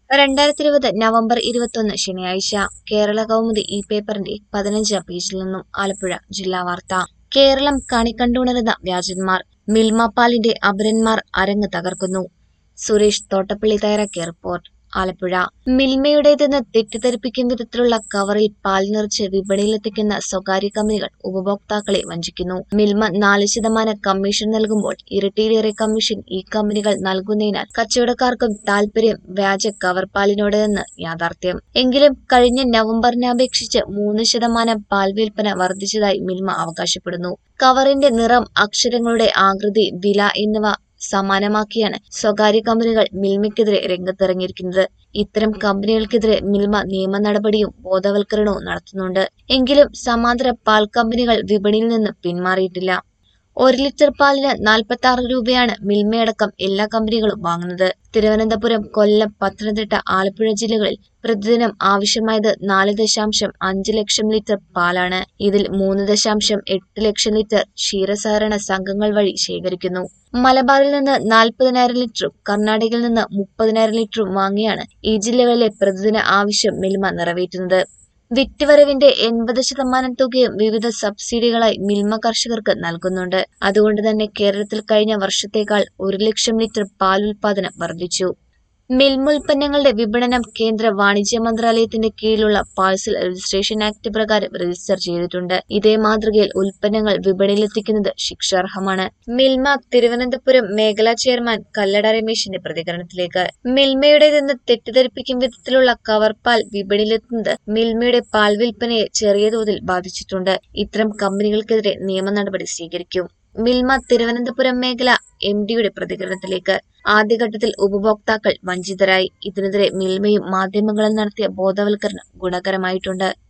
രണ്ടായിരത്തി ഇരുപത് നവംബർ ഇരുപത്തൊന്ന് ശനിയാഴ്ച കേരള കൗമുദി ഈ പേപ്പറിന്റെ പതിനഞ്ചാം പേജിൽ നിന്നും ആലപ്പുഴ ജില്ലാ വാർത്ത കേരളം കണിക്കണ്ടുണരുന്ന വ്യാജന്മാർ മിൽമ പാലിന്റെ അപരന്മാർ അരങ്ങ് തകർക്കുന്നു സുരേഷ് തോട്ടപ്പള്ളി തയ്യാറാക്കിയ റിപ്പോർട്ട് ആലപ്പുഴ മിൽമയുടേതെന്ന് തെറ്റിദ്ധരിപ്പിക്കും വിധത്തിലുള്ള കവറിൽ പാൽ നിറച്ച് വിപണിയിലെത്തിക്കുന്ന സ്വകാര്യ കമ്പനികൾ ഉപഭോക്താക്കളെ വഞ്ചിക്കുന്നു മിൽമ നാല് ശതമാനം കമ്മീഷൻ നൽകുമ്പോൾ ഇരട്ടിയിലേറെ കമ്മീഷൻ ഈ കമ്പനികൾ നൽകുന്നതിനാൽ കച്ചവടക്കാർക്കും താൽപര്യം വ്യാജ കവർ പാലിനോടെന്ന് യാഥാർത്ഥ്യം എങ്കിലും കഴിഞ്ഞ നവംബറിനെ അപേക്ഷിച്ച് മൂന്ന് ശതമാനം പാൽ വിൽപ്പന വർദ്ധിച്ചതായി മിൽമ അവകാശപ്പെടുന്നു കവറിന്റെ നിറം അക്ഷരങ്ങളുടെ ആകൃതി വില എന്നിവ സമാനമാക്കിയാണ് സ്വകാര്യ കമ്പനികൾ മിൽമയ്ക്കെതിരെ രംഗത്തിറങ്ങിയിരിക്കുന്നത് ഇത്തരം കമ്പനികൾക്കെതിരെ മിൽമ നിയമ നടപടിയും ബോധവൽക്കരണവും നടത്തുന്നുണ്ട് എങ്കിലും സമാന്തര പാൽ കമ്പനികൾ വിപണിയിൽ നിന്ന് പിന്മാറിയിട്ടില്ല ഒരു ലിറ്റർ പാലിന് നാൽപ്പത്തി ആറ് രൂപയാണ് മിൽമയടക്കം എല്ലാ കമ്പനികളും വാങ്ങുന്നത് തിരുവനന്തപുരം കൊല്ലം പത്തനംതിട്ട ആലപ്പുഴ ജില്ലകളിൽ പ്രതിദിനം ആവശ്യമായത് നാല് ദശാംശം അഞ്ച് ലക്ഷം ലിറ്റർ പാലാണ് ഇതിൽ മൂന്ന് ദശാംശം എട്ട് ലക്ഷം ലിറ്റർ ക്ഷീരസഹകരണ സംഘങ്ങൾ വഴി ശേഖരിക്കുന്നു മലബാറിൽ നിന്ന് നാൽപ്പതിനായിരം ലിറ്ററും കർണാടകയിൽ നിന്ന് മുപ്പതിനായിരം ലിറ്ററും വാങ്ങിയാണ് ഈ ജില്ലകളിലെ പ്രതിദിന ആവശ്യം മിൽമ നിറവേറ്റുന്നത് വിറ്റുവരവിന്റെ എൺപത് ശതമാനം തുകയും വിവിധ സബ്സിഡികളായി മിൽമ കർഷകർക്ക് നൽകുന്നുണ്ട് അതുകൊണ്ട് തന്നെ കേരളത്തിൽ കഴിഞ്ഞ വർഷത്തേക്കാൾ ഒരു ലക്ഷം ലിറ്റർ പാൽ ഉൽപാദനം വർദ്ധിച്ചു മിൽമ ഉൽപ്പന്നങ്ങളുടെ വിപണനം കേന്ദ്ര വാണിജ്യ മന്ത്രാലയത്തിന്റെ കീഴിലുള്ള പാഴ്സൽ രജിസ്ട്രേഷൻ ആക്ട് പ്രകാരം രജിസ്റ്റർ ചെയ്തിട്ടുണ്ട് ഇതേ മാതൃകയിൽ ഉൽപ്പന്നങ്ങൾ വിപണിയിലെത്തിക്കുന്നത് ശിക്ഷാർഹമാണ് മിൽമ തിരുവനന്തപുരം മേഖലാ ചെയർമാൻ കല്ലട രമേശിന്റെ പ്രതികരണത്തിലേക്ക് മിൽമയുടേതെന്ന് തെറ്റിദ്ധരിപ്പിക്കും വിധത്തിലുള്ള കവർ പാൽ വിപണിയിലെത്തുന്നത് മിൽമയുടെ പാൽ വിൽപ്പനയെ ചെറിയ തോതിൽ ബാധിച്ചിട്ടുണ്ട് ഇത്തരം കമ്പനികൾക്കെതിരെ നിയമ നടപടി സ്വീകരിക്കും മിൽമ തിരുവനന്തപുരം മേഖല എം ഡിയുടെ പ്രതികരണത്തിലേക്ക് ആദ്യഘട്ടത്തിൽ ഉപഭോക്താക്കൾ വഞ്ചിതരായി ഇതിനെതിരെ മിൽമയും മാധ്യമങ്ങളും നടത്തിയ ബോധവൽക്കരണം ഗുണകരമായിട്ടുണ്ട്